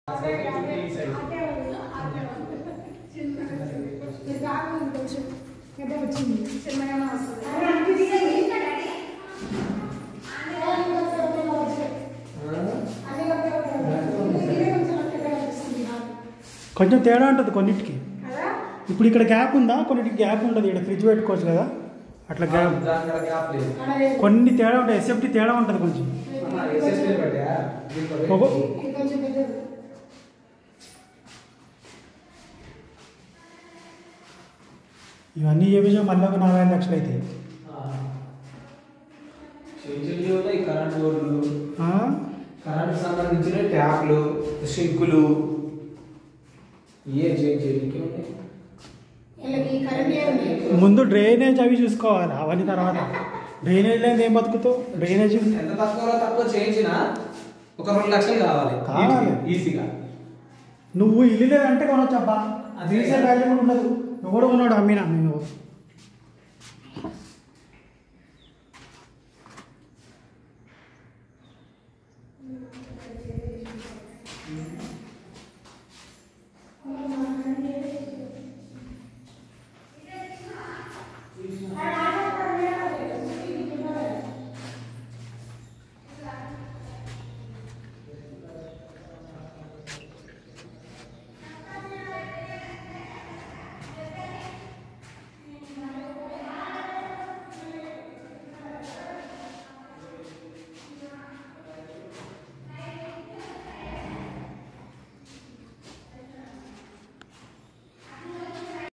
కొంచెం తేడా ఉంటుంది కొన్నిటికి ఇప్పుడు ఇక్కడ గ్యాప్ ఉందా కొన్నిటికి గ్యాప్ ఉంటుంది ఇక్కడ ఫ్రిడ్జ్ పెట్టుకోవచ్చు కదా అట్లా గ్యాప్ దాంట్లో గ్యాప్ లేదు కొన్ని తేడా ఉంటాయి ఎస్ఎఫ్టీ తేడా ఉంటుంది కొంచెం ఎస్ఎస్టీ పెట్టా ఒక- ఇవన్నీ చేపించా మళ్ళీ ఒక నలభై ఐదు లక్షలు అవుతాయి చేంజ్ ఉన్నాయి కరెంట్ బోర్డులు ఆ? కరెంట్ సంబంధించిన ట్యాప్లు సింకులు ఏ చేంజ్ చేయడానికి ఉన్నాయి ముందు డ్రైనేజ్ అవి చూసుకోవాలి అవన్నీ తర్వాత డ్రైనేజ్ లేదు ఏం బతుకుతావు డ్రైనేజ్ ఎంత తక్కువలో తక్కువ చేయించినా ఒక రెండు లక్షలు కావాలి కావాలి. ఈజీగా నువ్వు ఇల్లు లేదంటే కొనొచ్చబ్బా అది రీసేల్ వాల్యూ కూడా ఉండదు నువ్వు కూడా కొన్నాడు అమ్మినా నువ్వు